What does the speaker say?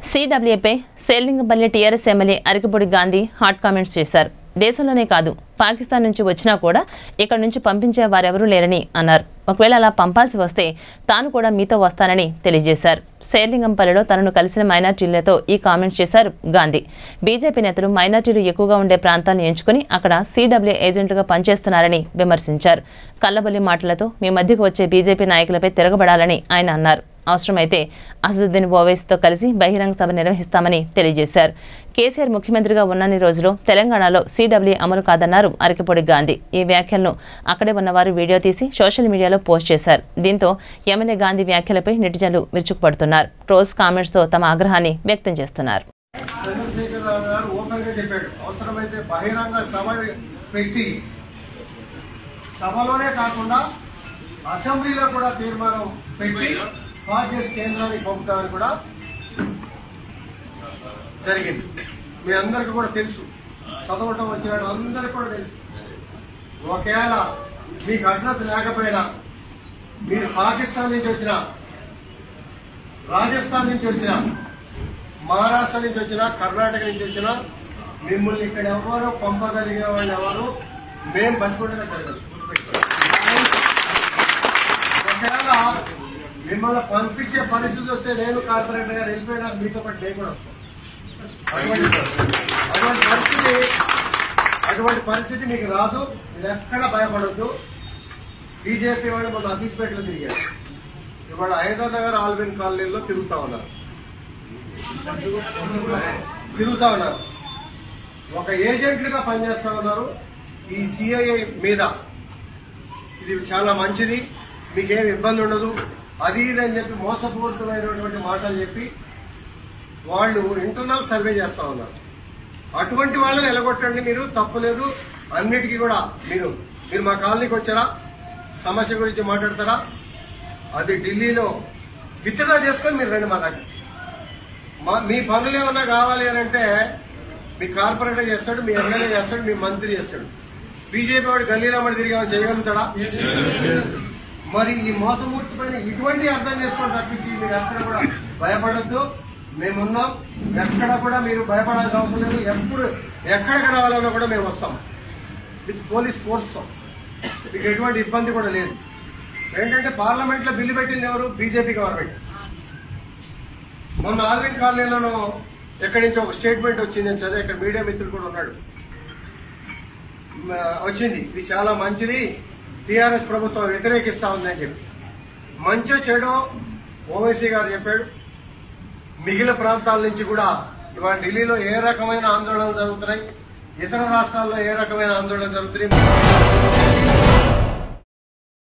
సీడబ్ల్యూపై Serilingampally TRS MLA Arikapudi Gandhi hot comments చేశారు దేశంలోనే కాదు పాకిస్తాన్ నుంచి వచ్చినా కూడా ఇక్కడ నుంచి పంపించే వారెవరూ లేరని అన్నారు ఒకవేళ అలా పంపాల్సి వస్తే తాను కూడా మీతో వస్తానని తెలియజేశారు శేర్లింగంపల్లిలో తనను కలిసిన మైనార్టీలతో ఈ కామెంట్స్ చేశారు గాంధీ బీజేపీ నేతలు మైనార్టీలు ఎక్కువగా ఉండే ప్రాంతాన్ని ఎంచుకుని అక్కడ సీడబ్ల్యూ ఏజెంట్లుగా పనిచేస్తున్నారని విమర్శించారు కల్లబొల్లి మాటలతో మీ మధ్యకు వచ్చే బీజేపీ నాయకులపై తిరగబడాలని ఆయన అన్నారు అవసరమైతే అసదుద్దీన్ ఓవైసీతో కలిసి బహిరంగ సభ నిర్వహిస్తామని తెలియజేశారు కేసీఆర్ ముఖ్యమంత్రిగా ఉన్నన్ని రోజులు తెలంగాణలో సీడబ్ల్యూ అమలు కాదన్నారు అరకిపొడి గాంధీ ఈ వ్యాఖ్యలను అక్కడే ఉన్నవారు వీడియో తీసి సోషల్ మీడియాలో పోస్ట్ చేశారు దీంతో ఎమ్మెల్యే గాంధీ వ్యాఖ్యలపై నెటిజన్లు విరుచుకుపడుతున్నారు ట్రోల్స్ కామెంట్స్తో తమ ఆగ్రహాన్ని వ్యక్తం చేస్తున్నారు చంద్రశేఖరరావు గారు ఓపెన్ గా చెప్పాడు అవసరమైతే బహిరంగ సభ పెట్టి సభలోనే కాకుండా అసెంబ్లీలో కూడా తీర్మానం పెట్టి కాంగ్రెస్ కేంద్రానికి పంపుతామని కూడా జరిగింది మీ అందరికీ కూడా తెలుసు చదవటం వచ్చిన అందరికీ కూడా తెలుసు ఒకవేళ మీకు అడ్రస్ లేకపోయినా మీరు పాకిస్తాన్ నుంచి వచ్చిన రాజస్థాన్ నుంచి వచ్చిన మహారాష్ట్ర నుంచి వచ్చిన కర్ణాటక నుంచి వచ్చిన మిమ్మల్ని ఇక్కడ ఎవరు పంపగలిగే వాళ్ళు ఎవరు మేం బతికుండగా జరగదు గుర్తుపెట్టుకోండి. ఒకవేళ మిమ్మల్ని పంపించే పరిస్థితి వస్తే నేను కార్పొరేటర్ గారు వెళ్ళిపోయినా మీతో పాటు నేను కూడా వస్తాను. అటువంటి అటువంటి పరిస్థితి అటువంటి పరిస్థితి మీకు రాదు మీరు ఎక్కడ భయపడద్దు బీజేపీ వాళ్ళు మొన్న అఫీస్పేటలో తిరిగారు ఇవాళ హైదరాబాద్ నగర్ ఆల్విన్ కాలనీలో తిరుగుతా ఉన్నారు తిరుగుతా ఉన్నారు ఒక ఏజెంట్లుగా పనిచేస్తా ఉన్నారు ఈ సిఐఏ మీద ఇది చాలా మంచిది మీకేం ఇబ్బంది ఉండదు అది ఇది అని చెప్పి మోసపూరితమైనటువంటి మాటలు చెప్పి వాళ్ళు ఇంటర్నల్ సర్వే చేస్తా ఉన్నారు అటువంటి వాళ్ళని ఎలగొట్టండి మీరు తప్పులేదు అన్నిటికీ కూడా మీరు మీరు మా కాలనీకి వచ్చారా సమస్య గురించి మాట్లాడతారా అది ఢిల్లీలో విత్డ్రా చేసుకొని మీరు రండి మా దగ్గర మా మీ పనులు ఏమన్నా కావాలి అని అంటే మీ కార్పొరేటర్ చేస్తాడు మీ ఎమ్మెల్యే చేస్తాడు మీ మంత్రి చేస్తాడు బీజేపీ వాడు గల్లీలో మరి తిరిగి ఏమైనా చేయగలుగుతాడా మరి ఈ మోసమూర్తి పైన ఇటువంటి అర్థం చేసుకోవడం తప్పించి మీరు ఎక్కడ కూడా భయపడద్దు మేమున్నాం ఎక్కడ కూడా మీరు భయపడాల్సిన అవసరం లేదు ఎప్పుడు ఎక్కడికి రావాలన్నా కూడా మేము వస్తాం విత్ పోలీస్ ఫోర్స్ తో మీకు ఎటువంటి ఇబ్బంది కూడా లేదు ఏంటంటే పార్లమెంట్ లో బిల్లు పెట్టింది ఎవరు బీజేపీ గవర్నమెంట్ మొన్న ఆల్విన్ కాలనీలోనూ ఎక్కడి నుంచి ఒక స్టేట్మెంట్ వచ్చింది అని చదివి ఇక్కడ మీడియా మిత్రులు కూడా ఉన్నాడు మ, వచ్చింది ఇది చాలా మంచిది టీఆర్ఎస్ ప్రభుత్వం వ్యతిరేకిస్తా ఉందని చెప్పి మంచో చెడో ఓవైసీ గారు చెప్పాడు మిగిలిన ప్రాంతాల నుంచి కూడా ఇవాళ ఢిల్లీలో ఏ రకమైన ఆందోళనలు జరుగుతున్నాయి ఇతర రాష్ట్రాల్లో ఏ రకమైన ఆందోళన జరుగుతున్నాయి